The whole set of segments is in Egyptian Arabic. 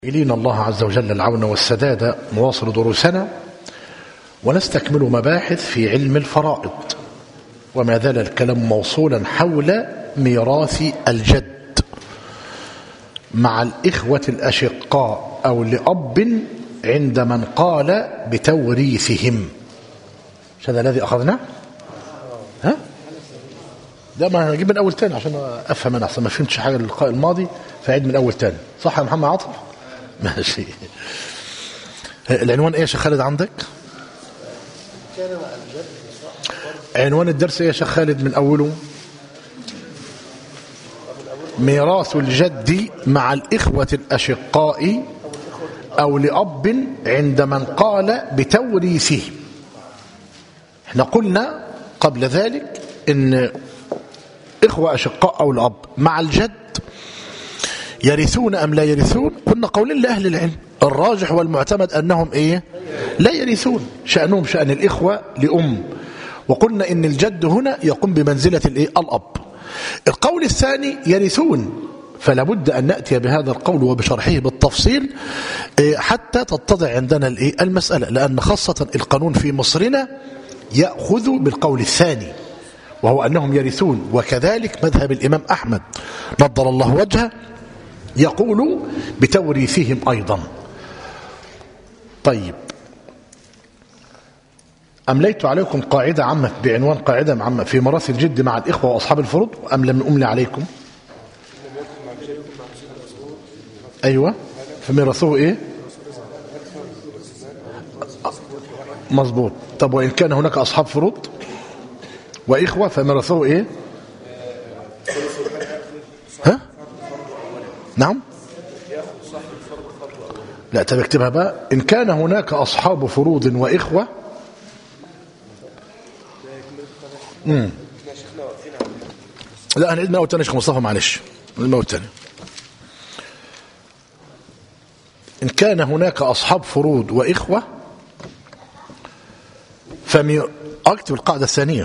إلينا الله عز وجل العون والسداد نواصل دروسنا ونستكمل مباحث في علم الفرائض وما زال الكلام موصولا حول ميراث الجد مع الإخوة الأشقاء أو لأب عند من قال بتوريثهم مش هذا الذي أخذناه ها ده ما هنجيب من أول تاني عشان أفهم أنا أحسن ما فهمتش حاجة اللقاء الماضي فعيد من أول تاني صح يا محمد عاطف ماشي العنوان ايه يا شيخ خالد عندك عنوان الدرس ايه يا شيخ خالد من اوله ميراث الجد مع الإخوة الأشقاء أو لأب عند من قال بتوريثه احنا قلنا قبل ذلك ان إخوة أشقاء أو الأب مع الجد يرثون أم لا يرثون قلنا قولين لأهل العلم الراجح والمعتمد أنهم إيه لا يرثون شأنهم شأن الإخوة لأم وقلنا إن الجد هنا يقوم بمنزلة الإيه الأب القول الثاني يرثون فلا بد أن نأتي بهذا القول وبشرحه بالتفصيل حتى تتضع عندنا الإيه المسألة لأن خاصة القانون في مصرنا يأخذ بالقول الثاني وهو أنهم يرثون وكذلك مذهب الإمام أحمد نضر الله وجهه يقول بتوريثهم أيضا طيب أمليت عليكم قاعدة عامة بعنوان قاعدة عامة في مراث الجد مع الإخوة وأصحاب الفروض أم لم أملي عليكم أيوة فميراثه إيه مظبوط طب وإن كان هناك أصحاب فروض وإخوة فميراثه إيه ها نعم لا طب اكتبها بقى إن كان هناك أصحاب فروض وإخوة مم. لا هنعيد من أول تاني يا شيخ مصطفى معلش من أول تاني إن كان هناك أصحاب فروض وإخوة فمي أكتب القاعدة الثانية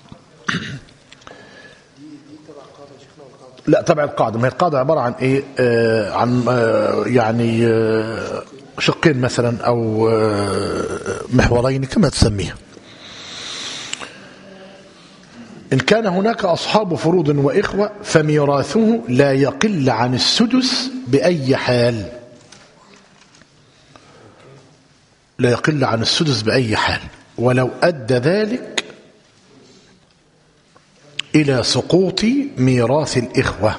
لا تبع القاعدة ما هي القاعدة عبارة عن إيه آه عن آه يعني آه شقين مثلا أو آه محورين كما تسميها إن كان هناك أصحاب فروض وإخوة فميراثه لا يقل عن السدس بأي حال لا يقل عن السدس بأي حال ولو أدى ذلك إلى سقوط ميراث الإخوة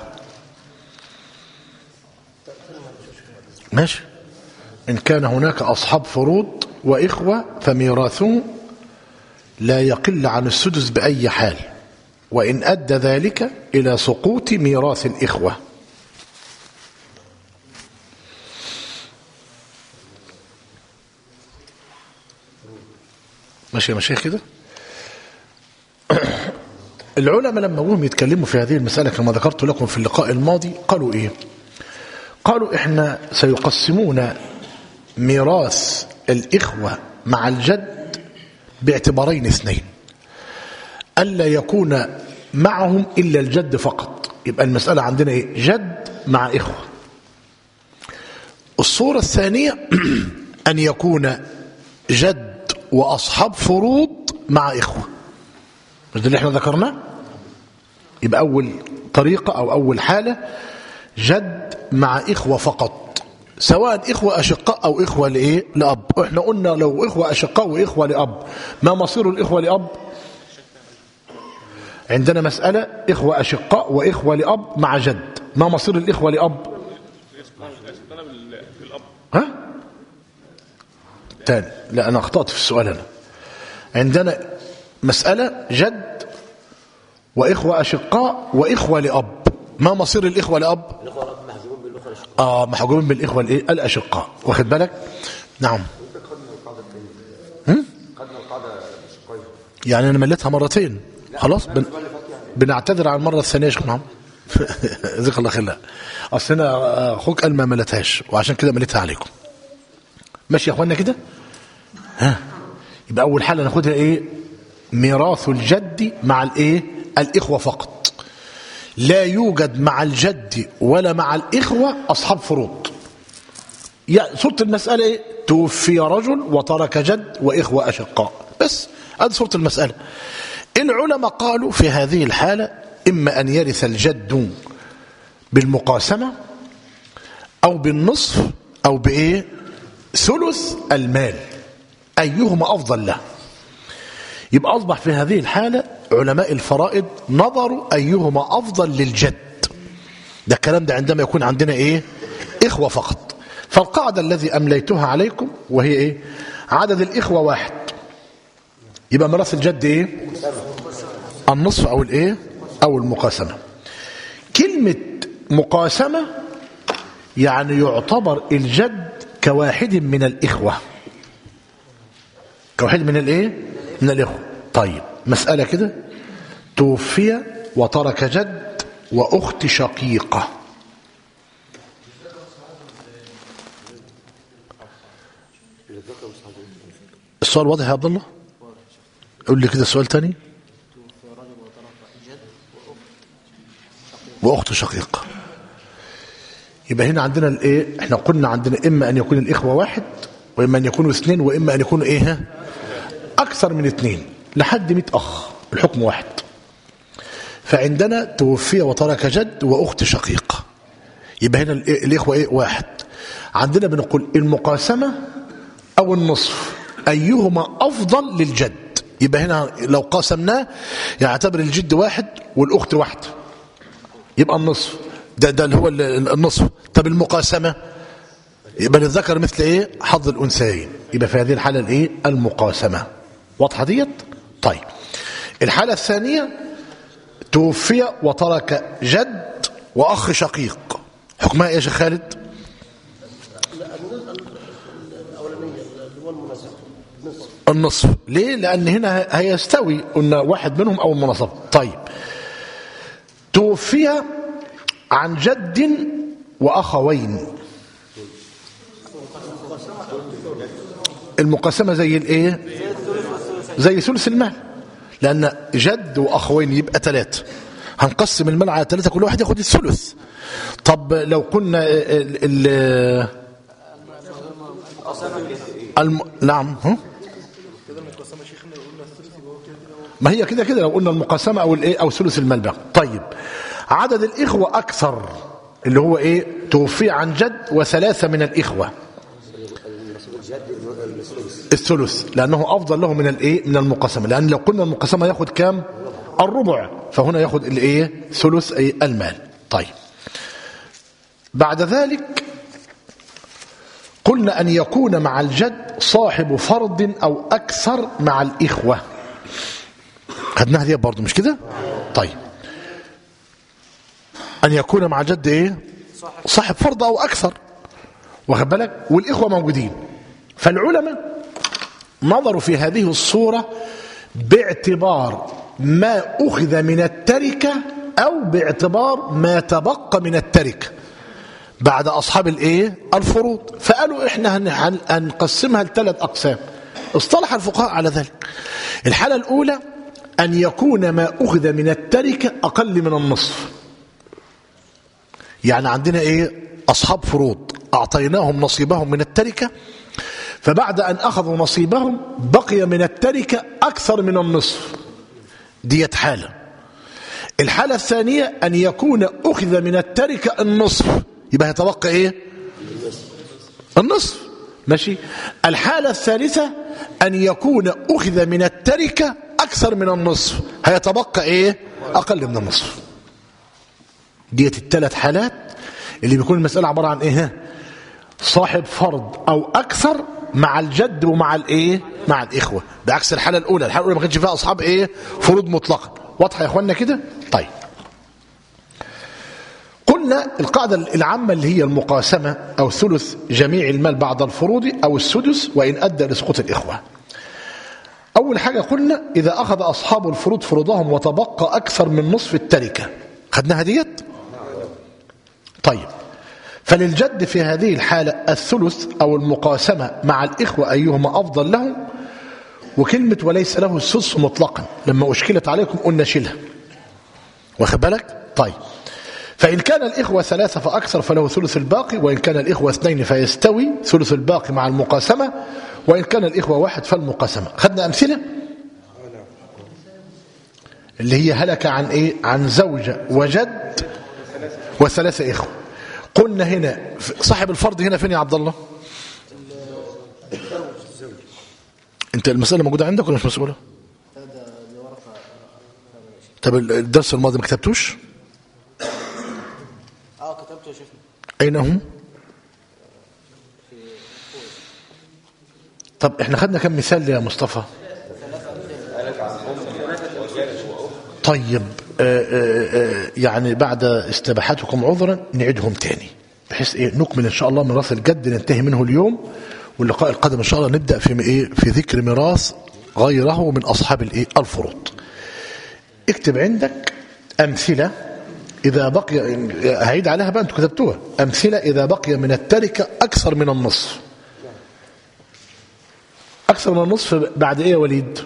ماشي إن كان هناك أصحاب فروض وإخوة فميراثه لا يقل عن السدس بأي حال وإن أدى ذلك إلى سقوط ميراث الإخوة ماشي يا مشايخ كده العلماء لما هم يتكلموا في هذه المسألة كما ذكرت لكم في اللقاء الماضي قالوا إيه قالوا إحنا سيقسمون ميراث الإخوة مع الجد باعتبارين اثنين ألا يكون معهم إلا الجد فقط يبقى المسألة عندنا إيه جد مع إخوة الصورة الثانية أن يكون جد وأصحاب فروض مع إخوة مش ده اللي احنا ذكرناه يبقى أول طريقة أو أول حالة جد مع إخوة فقط سواء إخوة أشقاء أو إخوة لإيه لأب إحنا قلنا لو إخوة أشقاء وإخوة لأب ما مصير الإخوة لأب عندنا مسألة إخوة أشقاء وإخوة لأب مع جد ما مصير الإخوة لأب ها تاني لا أنا أخطأت في السؤال أنا عندنا مسألة جد وإخوة أشقاء وإخوة لأب ما مصير الإخوة لأب آه محجوبين بالإخوة الإيه الأشقاء واخد بالك نعم يعني أنا مليتها مرتين خلاص بن... بنعتذر عن المرة الثانية يا شيخ محمد جزاك الله خير اصل انا اخوك قال ما ملتهاش وعشان كده مليتها عليكم ماشي يا اخوانا كده ها يبقى اول حاله ناخدها ايه ميراث الجد مع الايه الاخوه فقط لا يوجد مع الجد ولا مع الاخوه اصحاب فروض يعني صورة المسألة إيه؟ توفي رجل وترك جد وإخوة أشقاء بس هذه صورة المسألة العلماء قالوا في هذه الحالة إما أن يرث الجد بالمقاسمة أو بالنصف أو بإيه ثلث المال أيهما أفضل له يبقى أصبح في هذه الحالة علماء الفرائض نظروا أيهما أفضل للجد ده الكلام ده عندما يكون عندنا إيه إخوة فقط فالقاعدة الذي أمليتها عليكم وهي إيه عدد الإخوة واحد يبقى ميراث الجد إيه النصف أو الإيه أو المقاسمة كلمة مقاسمة يعني يعتبر الجد كواحد من الإخوة كواحد من الإيه من الإخوة طيب مسألة كده توفي وترك جد وأخت شقيقة السؤال واضح يا عبد الله قول لي كده سؤال تاني واخت شقيقه يبقى هنا عندنا الايه احنا قلنا عندنا اما ان يكون الاخوه واحد واما ان يكونوا اثنين واما ان يكونوا ايه ها؟ اكثر من اثنين لحد 100 اخ الحكم واحد فعندنا توفي وترك جد واخت شقيقه يبقى هنا الإيه- الاخوه ايه واحد عندنا بنقول المقاسمه او النصف ايهما افضل للجد يبقى هنا لو قاسمناه يعتبر الجد واحد والاخت واحده يبقى النصف ده ده اللي هو ال- النصف طب المقاسمه يبقى للذكر مثل ايه حظ الانثيين يبقى في هذه الحاله الايه المقاسمه واضحه ديت طيب الحاله الثانيه توفي وترك جد واخ شقيق حكمها ايه يا شيخ خالد النصف ليه لان هنا هيستوي قلنا واحد منهم او المناصفه طيب توفي عن جد واخوين المقاسمه زي الايه زي ثلث المال لان جد واخوين يبقى ثلاثه هنقسم المال على ثلاثه كل واحد ياخد الثلث طب لو كنا ال ال الم... نعم ها؟ ما هي كده كده لو قلنا المقاسمه او الايه او ثلث المال بقى طيب عدد الاخوه اكثر اللي هو ايه توفي عن جد وثلاثه من الاخوه الثلث لانه افضل له من الايه من المقاسمه لان لو قلنا المقاسمه ياخد كام الربع فهنا ياخد الايه ثلث اي المال طيب بعد ذلك قلنا ان يكون مع الجد صاحب فرض او اكثر مع الاخوه خدناها دي برضه مش كده طيب ان يكون مع جد ايه صاحب فرض او اكثر واخد بالك والاخوه موجودين فالعلماء نظروا في هذه الصوره باعتبار ما اخذ من التركه او باعتبار ما تبقى من التركه بعد اصحاب الايه الفروض فقالوا احنا هن- هن- هنقسمها لثلاث اقسام اصطلح الفقهاء على ذلك الحاله الاولى ان يكون ما اخذ من التركه اقل من النصف يعني عندنا ايه اصحاب فروض اعطيناهم نصيبهم من التركه فبعد ان اخذوا نصيبهم بقي من التركه اكثر من النصف ديت حاله الحاله الثانيه ان يكون اخذ من التركه النصف يبقى يتبقى ايه النصف ماشي الحاله الثالثه ان يكون اخذ من التركه اكثر من النصف هيتبقى ايه اقل من النصف ديت الثلاث حالات اللي بيكون المسألة عبارة عن ايه صاحب فرض او اكثر مع الجد ومع الايه مع الاخوة بعكس الحالة الاولى الحالة الاولى ما كانش فيها اصحاب ايه فروض مطلقة واضحة يا اخوانا كده طيب قلنا القاعدة العامة اللي هي المقاسمة او ثلث جميع المال بعد الفروض او السدس وان ادى لسقوط الاخوة أول حاجة قلنا إذا أخذ أصحاب الفروض فروضهم وتبقى أكثر من نصف التركة خدناها ديت طيب فللجد في هذه الحالة الثلث أو المقاسمة مع الإخوة أيهما أفضل له وكلمة وليس له السدس مطلقا لما أشكلت عليكم قلنا شيلها واخد بالك طيب فإن كان الإخوة ثلاثة فأكثر فله ثلث الباقي وإن كان الإخوة اثنين فيستوي ثلث الباقي مع المقاسمة وإن كان الإخوة واحد فالمقاسمة خدنا أمثلة اللي هي هلك عن إيه عن زوجة وجد وثلاثة إخوة قلنا هنا صاحب الفرض هنا فين يا عبد الله انت المسألة موجودة عندك ولا مش مسؤولة طب الدرس الماضي ما كتبتوش اه كتبته يا شيخنا أين هم طب احنا خدنا كم مثال يا مصطفى طيب آه، آه، آه، يعني بعد استباحتكم عذرا نعيدهم تاني بحيث ايه نكمل ان شاء الله ميراث الجد ننتهي منه اليوم واللقاء القادم ان شاء الله نبدا في ايه في ذكر ميراث غيره من اصحاب الايه الفروض اكتب عندك امثله اذا بقي هعيد عليها بقى انتوا كتبتوها امثله اذا بقي من التركه اكثر من النصف اكثر من النصف بعد ايه يا وليد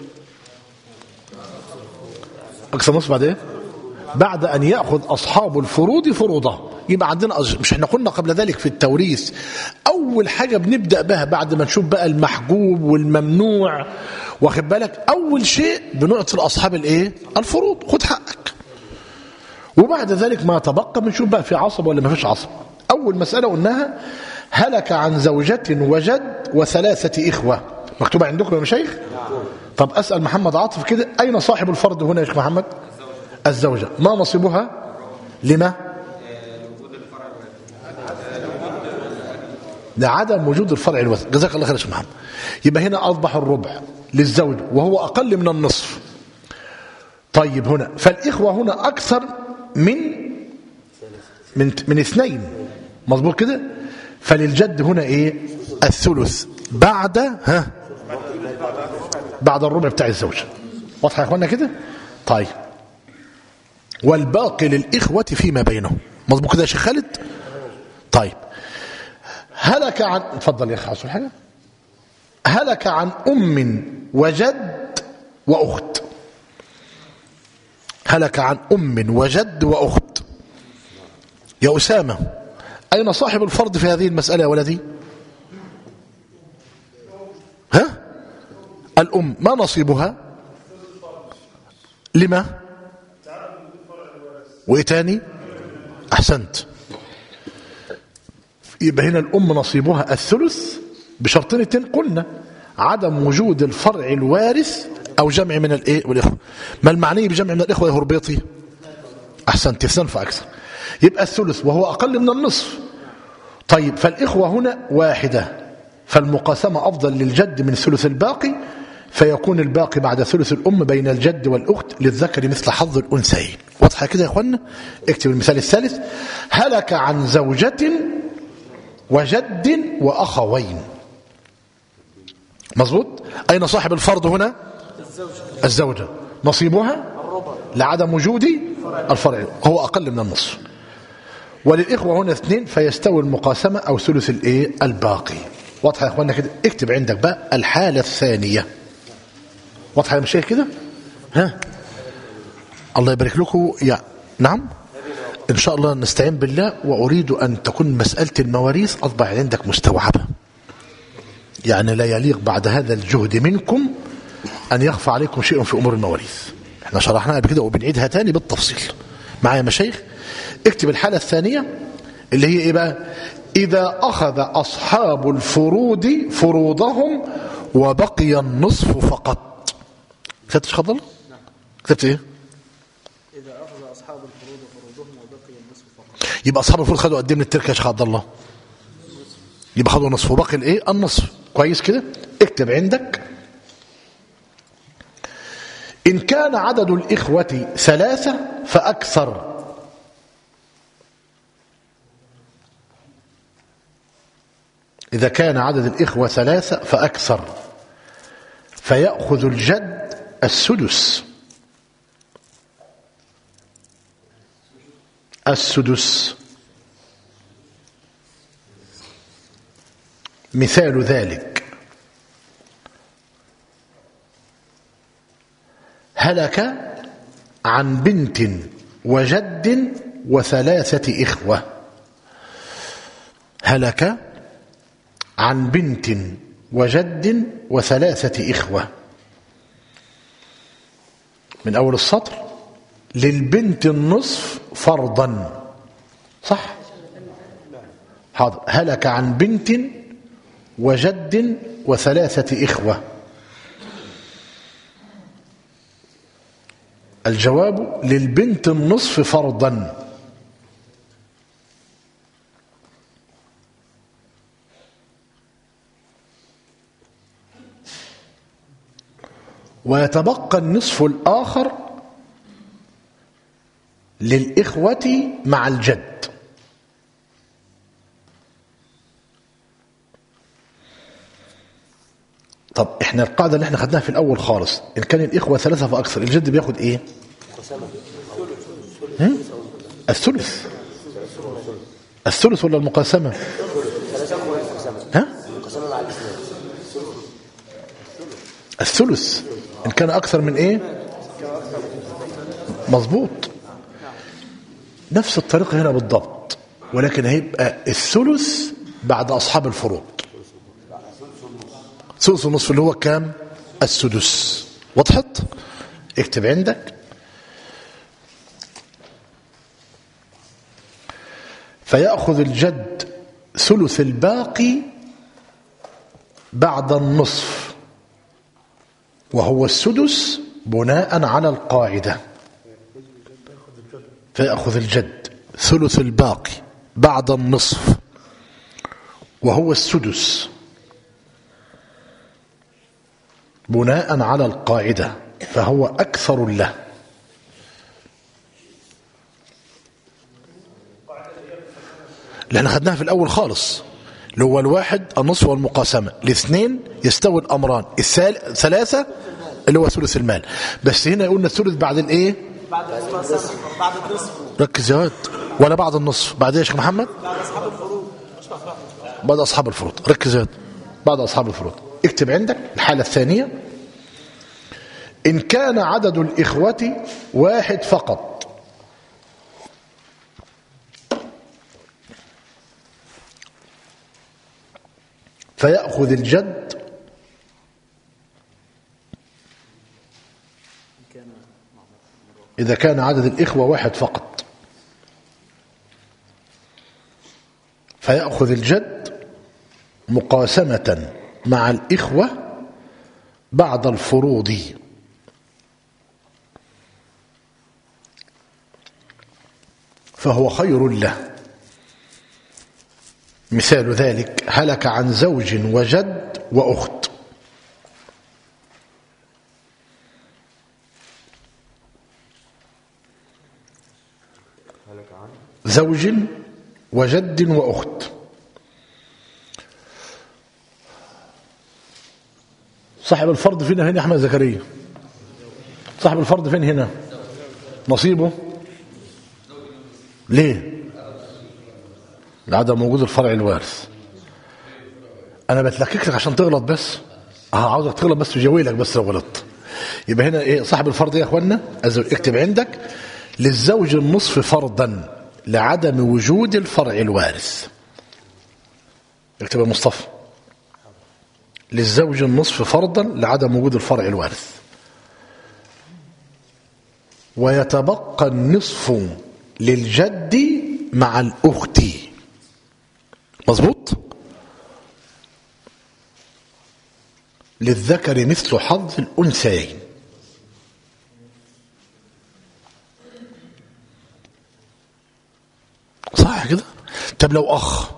أكثر نصف بعد إيه؟ بعد أن يأخذ أصحاب الفروض فروضه يبقى عندنا أج... مش احنا قلنا قبل ذلك في التوريث أول حاجة بنبدأ بها بعد ما نشوف بقى المحجوب والممنوع واخد بالك أول شيء بنعطي لأصحاب الإيه؟ الفروض خد حقك وبعد ذلك ما تبقى بنشوف بقى في عصب ولا ما فيش عصب أول مسألة قلناها هلك عن زوجة وجد وثلاثة إخوة مكتوبة عندكم يا مشايخ؟ طب أسأل محمد عاطف كده أين صاحب الفرد هنا يا شيخ محمد الزوجة ما نصيبها لما لعدم وجود الفرع الوثق جزاك الله خير يا شيخ محمد يبقى هنا أصبح الربع للزوج وهو أقل من النصف طيب هنا فالإخوة هنا أكثر من من من اثنين مظبوط كده فللجد هنا ايه الثلث بعد ها بعد الربع بتاع الزوجة واضحة يا اخوانا كده طيب والباقي للإخوة فيما بينهم مظبوط كده يا شيخ خالد طيب هلك عن اتفضل يا اخي عاوز تقول حاجه هلك عن ام وجد واخت هلك عن ام وجد واخت يا اسامه اين صاحب الفرض في هذه المساله يا ولدي ها الام ما نصيبها لما وايه تاني احسنت يبقى هنا الأم نصيبها الثلث بشرطين اتنين قلنا عدم وجود الفرع الوارث أو جمع من الإيه والإخوة ما المعني بجمع من الإخوة يا هربيطي أحسنت اثنان فأكثر يبقى الثلث وهو أقل من النصف طيب فالإخوة هنا واحدة فالمقاسمة أفضل للجد من ثلث الباقي فيكون الباقي بعد ثلث الأم بين الجد والأخت للذكر مثل حظ الأنثيين واضحة كده يا إخوانا اكتب المثال الثالث هلك عن زوجة وجد وأخوين مظبوط أين صاحب الفرض هنا الزوجة نصيبها لعدم وجود الفرع هو أقل من النصف وللإخوة هنا اثنين فيستوي المقاسمة أو ثلث الإيه الباقي واضحة يا أخوانا كده اكتب عندك بقى الحالة الثانية واضحة يا مشايخ كده ها الله يبارك لكم يا نعم إن شاء الله نستعين بالله وأريد أن تكون مسألة المواريث أصبح عندك مستوعبة يعني لا يليق بعد هذا الجهد منكم أن يخفى عليكم شيء في أمور المواريث احنا شرحناها قبل كده وبنعيدها تاني بالتفصيل معايا مشايخ اكتب الحالة الثانية اللي هي ايه بقى إذا أخذ أصحاب الفروض فروضهم وبقي النصف فقط كتبت شيخ عبد الله؟ كتبت ايه؟ إذا أخذ أصحاب الفروض فروضهم وبقي النصف فقط يبقى اصحاب الفروض خدوا قد ايه من التركه يا شيخ عبد الله يبقى خدوا نصف وباقي الايه النصف كويس كده اكتب عندك ان كان عدد الاخوه ثلاثه فاكثر اذا كان عدد الاخوه ثلاثه فاكثر فياخذ الجد السدس السدس مثال ذلك هلك عن بنت وجد وثلاثة إخوة هلك عن بنت وجد وثلاثة إخوة من أول السطر للبنت النصف فرضا صح حاضر هلك عن بنت وجد وثلاثة إخوة الجواب للبنت النصف فرضا ويتبقى النصف الآخر للإخوة مع الجد طب احنا القاعدة اللي احنا خدناها في الأول خالص إن كان الإخوة ثلاثة فأكثر الجد بياخد إيه؟ هم؟ الثلث الثلث ولا المقاسمة؟ ها؟ الثلث إن كان أكثر من إيه؟ مظبوط نفس الطريقة هنا بالضبط ولكن هيبقى الثلث بعد أصحاب الفروض ثلث ونصف اللي هو كام السدس وضحت اكتب عندك فيأخذ الجد ثلث الباقي بعد النصف وهو السدس بناء على القاعدة فيأخذ الجد ثلث الباقي بعد النصف وهو السدس بناء على القاعدة فهو أكثر له اللي احنا خدناها في الأول خالص اللي هو الواحد النصف والمقاسمة الاثنين يستوي الأمران الثلاثة اللي هو ثلث المال بس هنا يقولنا الثلث بعد الايه بعد النصف بعد النصف ركز يا واد ولا بعد النصف بعد ايه يا شيخ محمد بعد اصحاب الفروض بعد أصحاب الفروض ركز يا واد بعد أصحاب الفروض اكتب عندك الحالة الثانية إن كان عدد الإخوة واحد فقط فيأخذ الجد كان إذا كان عدد الإخوة واحد فقط فيأخذ الجد مقاسمة مع الإخوة بعد الفروض فهو خير له مثال ذلك هلك عن زوج وجد وأخت زوج وجد وأخت صاحب الفرض فين هنا يا أحمد زكريا صاحب الفرض فين هنا نصيبه ليه لعدم وجود الفرع الوارث انا بتلكك لك عشان تغلط بس اه عاوزك تغلط بس وجاويلك بس لو غلطت يبقى هنا ايه صاحب الفرض يا اخوانا الزوج- اكتب عندك للزوج النصف فرضا لعدم وجود الفرع الوارث اكتب يا مصطفى للزوج النصف فرضا لعدم وجود الفرع الوارث ويتبقى النصف للجد مع الأخت مظبوط للذكر مثل حظ الأنثيين صح كده طب لو أخ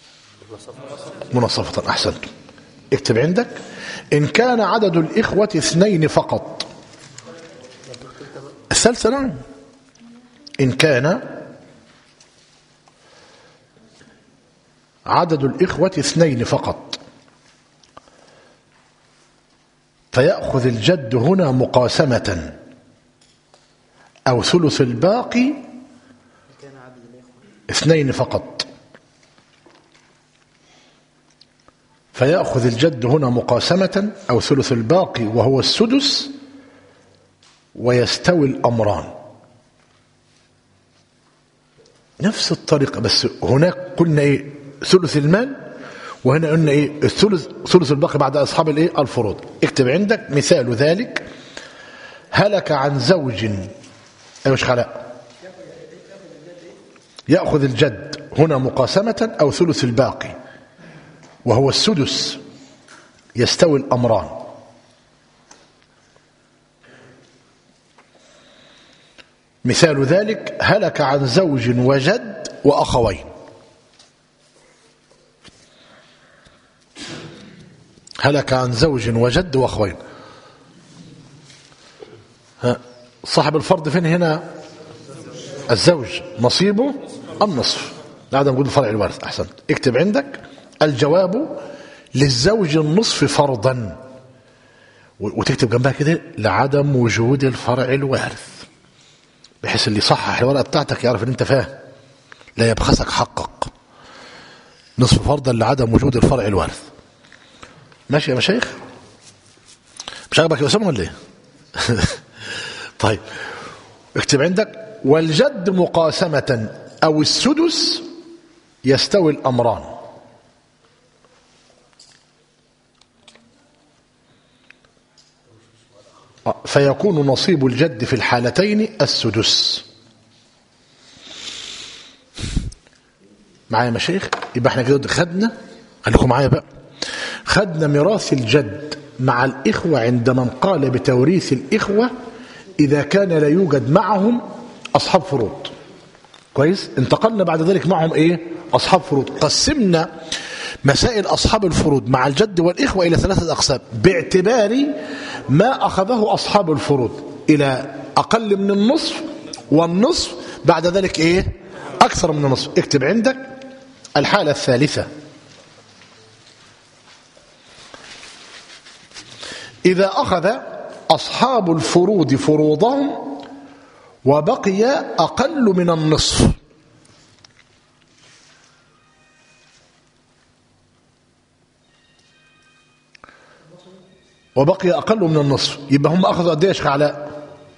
منصفة أحسنت اكتب عندك إن كان عدد الإخوة اثنين فقط الثالثة نعم إن كان عدد الإخوة اثنين فقط فيأخذ الجد هنا مقاسمة أو ثلث الباقي كان عدد الاخوه اثنين فقط فيأخذ الجد هنا مقاسمة أو ثلث الباقي وهو السدس ويستوي الأمران نفس الطريقة بس هناك قلنا ايه ثلث المال وهنا قلنا ايه الثلث ثلث الباقي بعد اصحاب الايه الفروض اكتب عندك مثال ذلك هلك عن زوج ايوه مش خلاء ياخذ الجد هنا مقاسمة او ثلث الباقي وهو السدس يستوي الامران مثال ذلك هلك عن زوج وجد واخوين هلك عن زوج وجد واخوين ها، صاحب الفرض فين هنا الزوج نصيبه النصف لعدم وجود الفرع الوارث احسنت اكتب عندك الجواب للزوج النصف فرضا و- وتكتب جنبها كده لعدم وجود الفرع الوارث بحيث اللي يصحح الورقه بتاعتك يعرف ان انت فاهم لا يبخسك حقك نصف فرضا لعدم وجود الفرع الوارث ماشي يا مشايخ مش عاجبك يا اسامه ولا ايه طيب اكتب عندك والجد مقاسمة او السدس يستوي الامران آه، فيكون نصيب الجد في الحالتين السدس معايا يا مشايخ يبقى احنا كده خدنا خليكم معايا بقى خدنا ميراث الجد مع الإخوة عند من قال بتوريث الإخوة إذا كان لا يوجد معهم أصحاب فروض كويس انتقلنا بعد ذلك معهم إيه أصحاب فروض قسمنا مسائل أصحاب الفروض مع الجد والإخوة إلى ثلاثة أقسام باعتبار ما أخذه أصحاب الفروض إلى أقل من النصف والنصف بعد ذلك إيه أكثر من النصف اكتب عندك الحالة الثالثة إذا أخذ أصحاب الفروض فروضهم وبقي أقل من النصف وبقي أقل من النصف يبقى هم أخذوا قد إيه يا شيخ علاء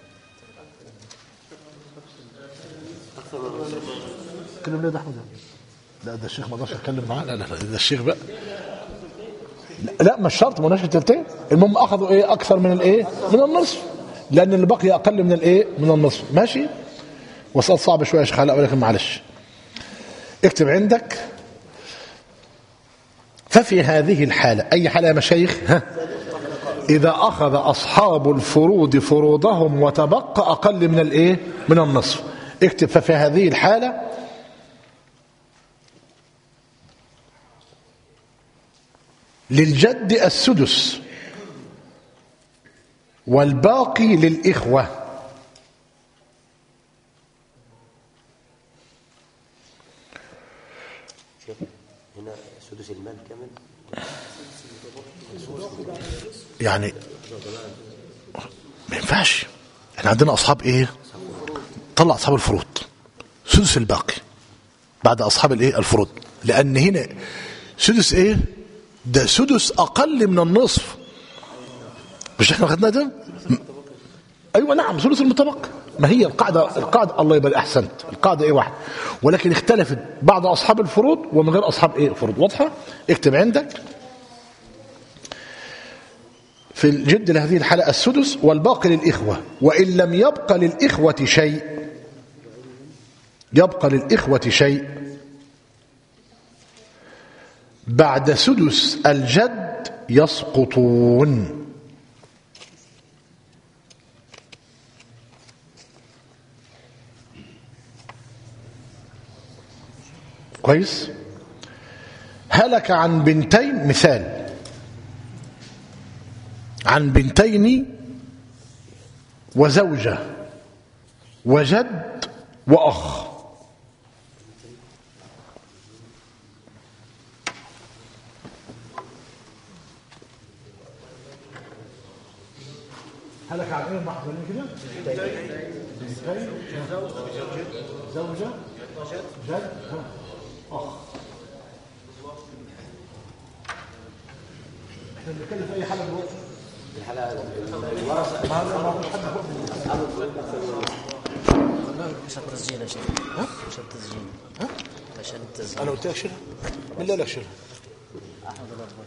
كلم ليه ده أحمد لا ده الشيخ ما اقدرش اتكلم معاه لا لا لا ده الشيخ بقى لا, لا مش شرط مناقشه التلتين المهم اخذوا ايه اكثر من الايه من النصف لان اللي بقي اقل من الايه من النصف ماشي وسؤال صعب شويه يا شيخ علاء ولكن معلش اكتب عندك ففي هذه الحالة أي حالة يا مشايخ ها إذا أخذ أصحاب الفروض فروضهم وتبقى أقل من الإيه من النصف اكتب ففي هذه الحالة للجد السدس والباقي للإخوة شوف هنا سدس المال كامل يعني ما ينفعش احنا عندنا أصحاب إيه طلع أصحاب الفروض سدس الباقي بعد أصحاب الإيه الفروض لأن هنا سدس إيه ده سدس أقل من النصف مش احنا خدنا ده م- ايوه نعم ثلث المتبقي ما هي القاعده القاعده الله يبارك احسنت القاعده ايه واحد ولكن اختلفت بعض اصحاب الفروض ومن غير اصحاب ايه الفروض واضحه اكتب عندك في الجد لهذه الحالة السدس والباقي للإخوة وإن لم يبق للإخوة شيء يبقى للإخوة شيء بعد سدس الجد يسقطون كويس هلك عن بنتين مثال عن بنتين وزوجة وجد وأخ هلك عن ايه محضر كده؟ بنتين زوجة جد أخ احنا بنتكلم في أي حالة دلوقتي الحالة الورثة ما هذا ما فيش حد فوق عشان التسجيل يا شيخ عشان التسجيل ها؟ عشان التسجيل انا قلت لك شيلها مين اللي قال لك شيلها احمد الأخبار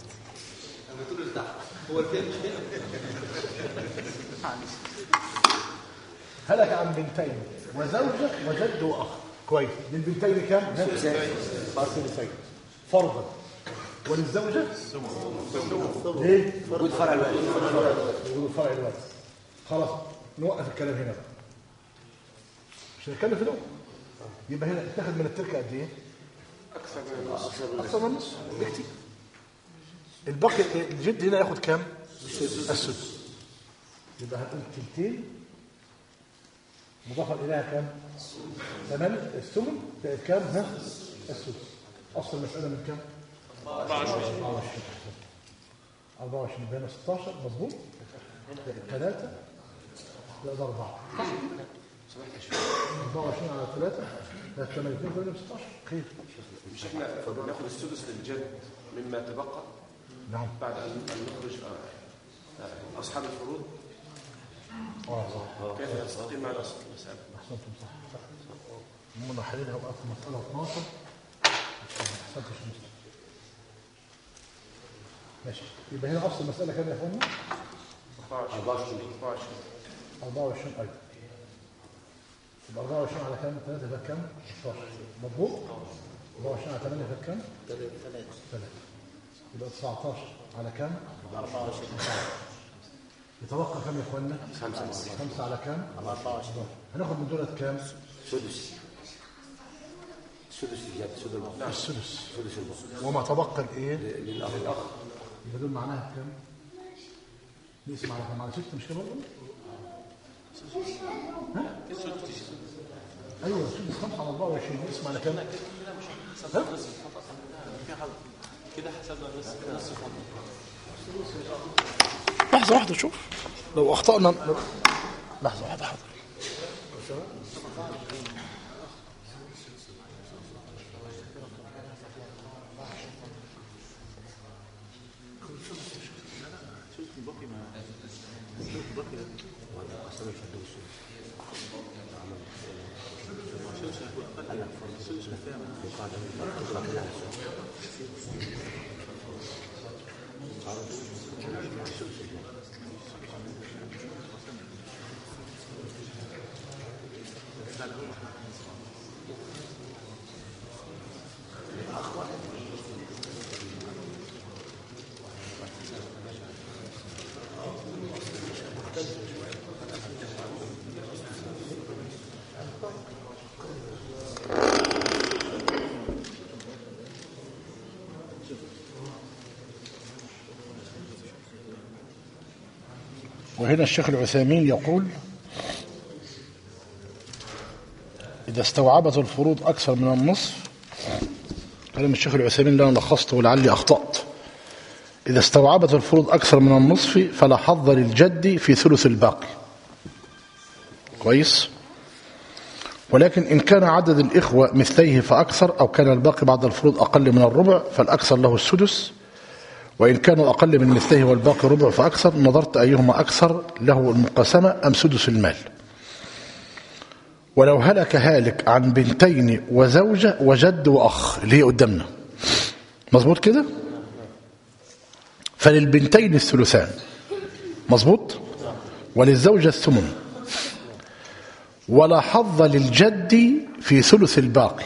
هلك عن بنتين وزوجة وجد وأخ كويس للبنتين كم؟ ثلثين فرضا وللزوجة؟ ليه؟ وجود فرع الوالد وجود فرع الوارث خلاص نوقف الكلام هنا بقى. مش هنتكلم في الأول يبقى هنا اتاخد من التركة قد ايه؟ أكثر من النص بكتير الباقي الجد هنا ياخد كام؟ السدس يبقى هتقول تلتين مضافا إليها كام؟ ثمان الثمن بقت كام؟ ها؟ السدس أصل المسألة من كام؟ 24 24 بين 16 مظبوط؟ ثلاثة لا ده أربعة صح كده؟ 24 على ثلاثة ده 8 بين 16 خير مش احنا ناخد السدس للجد مما تبقى نعم بعد ان أن نخرج آه، آه، اصحاب الفروض اه صح كيف يستقيم مع الاصل المسألة احسنتم صح صح هم حللها وقت مسألة 12 احسنتش مسألة ماشي يبقى هنا اصل المسألة كام يا اخوانا 24 24 24 ايضا يبقى 24 على كام 3 يبقى كام 16 مضبوط 24 على 8 يبقى كام 3 3 يبقى 19 على كام 24 يتوقع كام يا اخوانا 5 5 على كام 24 هناخد من دولت كام سدس سدس الجد سدس البقر السدس سدس البقر وما تبقى الايه للأخ يبقى دول معناها كام نقسم على كام على 6 مش كده برضه ها ايوه سدس 5 على 24 نقسم على كام ها كده حسبنا بس نص فضل لحظه واحده شوف لو اخطانا لحظه واحده حاضر وهنا الشيخ العثيمين يقول إذا استوعبت الفروض أكثر من النصف كلام الشيخ العثيمين اللي أنا لخصته ولعلي أخطأت إذا استوعبت الفروض أكثر من النصف فلا حظ للجد في ثلث الباقي كويس ولكن إن كان عدد الإخوة مثليه فأكثر أو كان الباقي بعد الفروض أقل من الربع فالأكثر له السدس وإن كانوا أقل من مثله والباقي ربع فأكثر نظرت أيهما أكثر له المقاسمة أم سدس المال ولو هلك هالك عن بنتين وزوجة وجد وأخ اللي هي قدامنا مظبوط كده فللبنتين الثلثان مظبوط وللزوجة الثمن ولا حظ للجد في ثلث الباقي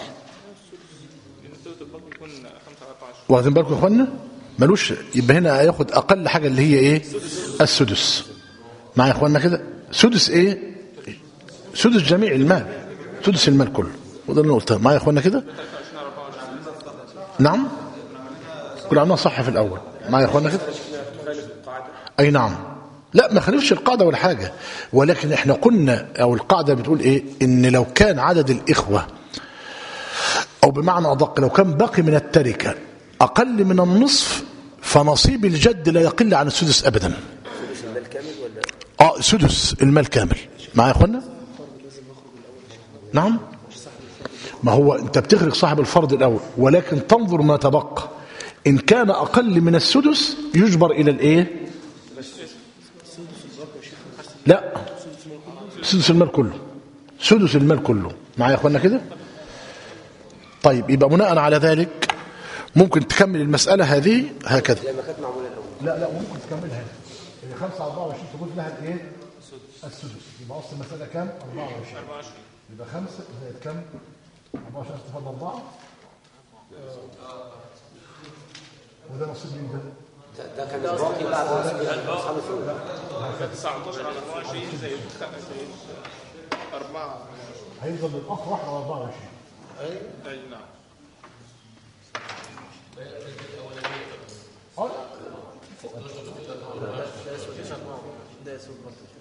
واخدين بالكم يا اخوانا ملوش يبقى هنا هياخد اقل حاجه اللي هي ايه السدس معايا يا اخوانا كده سدس ايه سدس جميع المال سدس المال كله وده اللي أنا قلته معايا يا اخوانا كده نعم كنا عملناها صح في الاول معايا يا اخوانا كده اي نعم لا ما خالفش القاعده ولا حاجه ولكن احنا قلنا او القاعده بتقول ايه ان لو كان عدد الاخوه او بمعنى ادق لو كان باقي من التركه اقل من النصف فنصيب الجد لا يقل عن السدس ابدا سدس المال كامل ولا اه سدس المال كامل معايا يا اخوانا نعم ما هو انت بتخرج صاحب الفرض الاول ولكن تنظر ما تبقى ان كان اقل من السدس يجبر الى الايه لا سدس المال كله سدس المال كله معايا يا اخوانا كده طيب يبقى بناء على ذلك ممكن تكمل المسألة هذه هكذا لما كانت معموله الاول لا لا ممكن تكملها هنا 5 24 تقول لها الايه السدس يبقى اصل المسألة كام 24 يبقى 5 زائد كام 24 استفاد 4 وده نصيب مين ده ده- ده كان الباقي بعد اصحاب الفروض 19 على 24 زائد خ- زائد 4 هيفضل للاخ 1 على 24 اي نعم اه لا ده يسوق برضه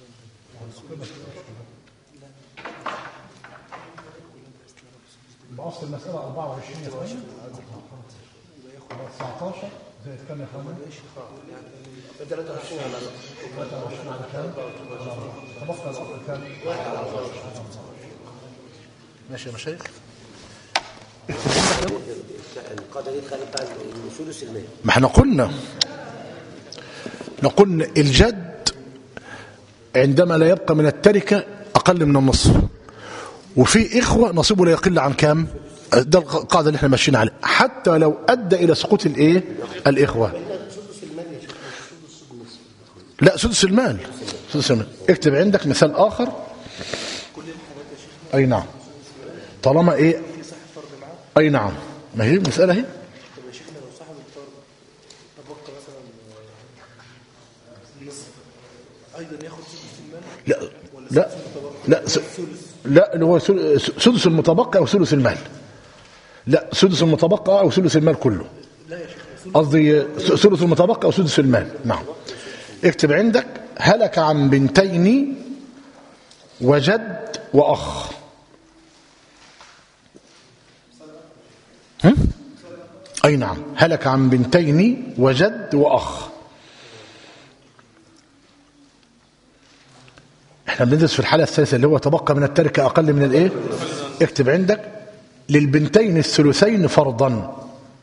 يبقى اصل المسألة 24 يا اخوانا يبقى 19 زائد كام يا اخوانا 23 على 23 على كام؟ تبقى الأصل كام؟ ماشي يا مشايخ القاعده دي خلت بقى سدس المال ما احنا قلنا نقول الجد عندما لا يبقى من التركة أقل من النصف وفي إخوة نصيبه لا يقل عن كام ده القاعدة اللي احنا ماشيين عليها حتى لو أدى إلى سقوط الإيه الإخوة لا سدس المال سدس المال اكتب عندك مثال آخر أي نعم طالما إيه أي نعم ما هي مسألة هي طب يا شيخنا لو صاحب الفرد تبقى مثلا نصف ايضا ياخد سدس المال لا لا لا س... لا اللي هو سل- سدس المتبقى او ثلث المال لا سدس المتبقى او ثلث المال كله لا يا شيخ قصدي س- ثلث المتبقى او سدس المال نعم اكتب عندك هلك عن بنتين وجد واخ هم؟ اي نعم هلك عن بنتين وجد واخ احنا بندرس في الحالة الثالثة اللي هو تبقى من التركة أقل من الإيه اكتب عندك للبنتين الثلثين فرضا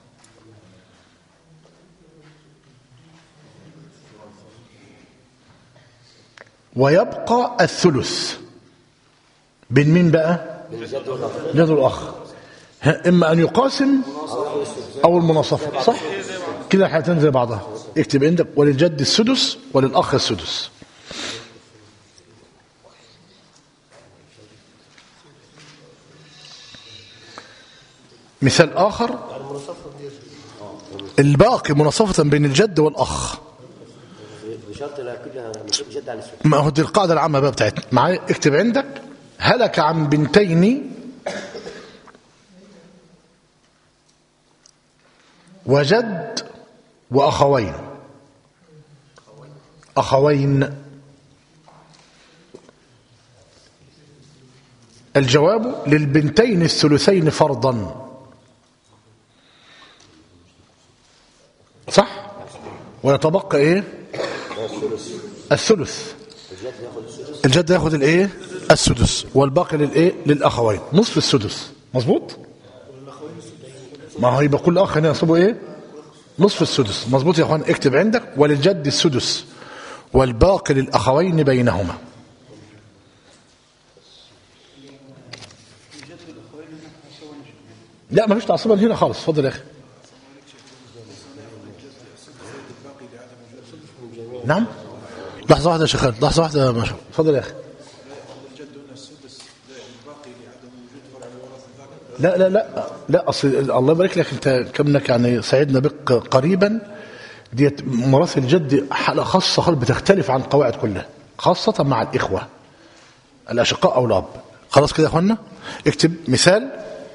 ويبقى الثلث بين مين بقى جد الأخ ها، إما أن يقاسم أو المناصفة صح كده الحالتين زي بعضها اكتب عندك وللجد السدس وللأخ السدس مثال آخر الباقي مناصفة بين الجد والأخ بشرط لا كلها ما يكون جد على السدس ما هو دي القاعدة العامة بقى بتاعتنا معايا اكتب عندك هلك عن بنتين وجد وأخوين أخوين الجواب للبنتين الثلثين فرضا صح ويتبقى ايه الثلث الجد ياخد الايه السدس والباقي للايه للاخوين نصف السدس مظبوط ما هو يبقى كل اخ هنا ينصبه ايه نصف السدس مظبوط يا اخوان اكتب عندك وللجد السدس والباقي للاخوين بينهما لا ما فيش تعصبا هنا خالص اتفضل يا اخي نعم لحظة واحدة يا شيخان لحظة واحدة يا ماشا اتفضل يا أخي لا لا لا لا أصل الله يبارك لك أنت كمنك يعني سعدنا بك قريبا ديت ميراث الجد حالة خاصة خالص بتختلف عن القواعد كلها خاصة مع الإخوة الأشقاء أو الأب خلاص كده يا أخوانا اكتب مثال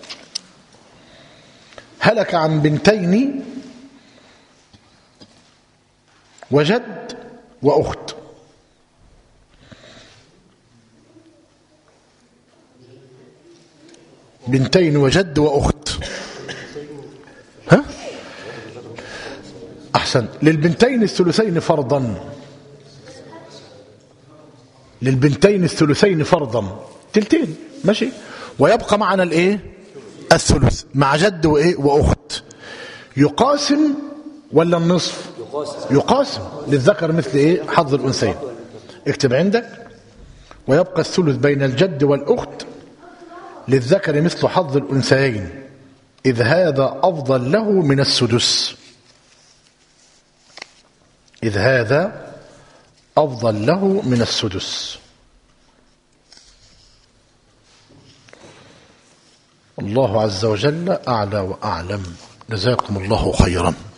هلك عن بنتين وجد وأخت بنتين وجد وأخت ها أحسن للبنتين الثلثين فرضا للبنتين الثلثين فرضا تلتين ماشي ويبقى معنا الايه الثلث مع جد وايه واخت يقاسم ولا النصف يقاسم يقاسم للذكر مثل ايه حظ الانثيين اكتب عندك ويبقى الثلث بين الجد والأخت للذكر مثل حظ الأنثيين إذ هذا أفضل له من السدس إذ هذا أفضل له من السدس الله عز وجل أعلى وأعلم جزاكم الله خيرا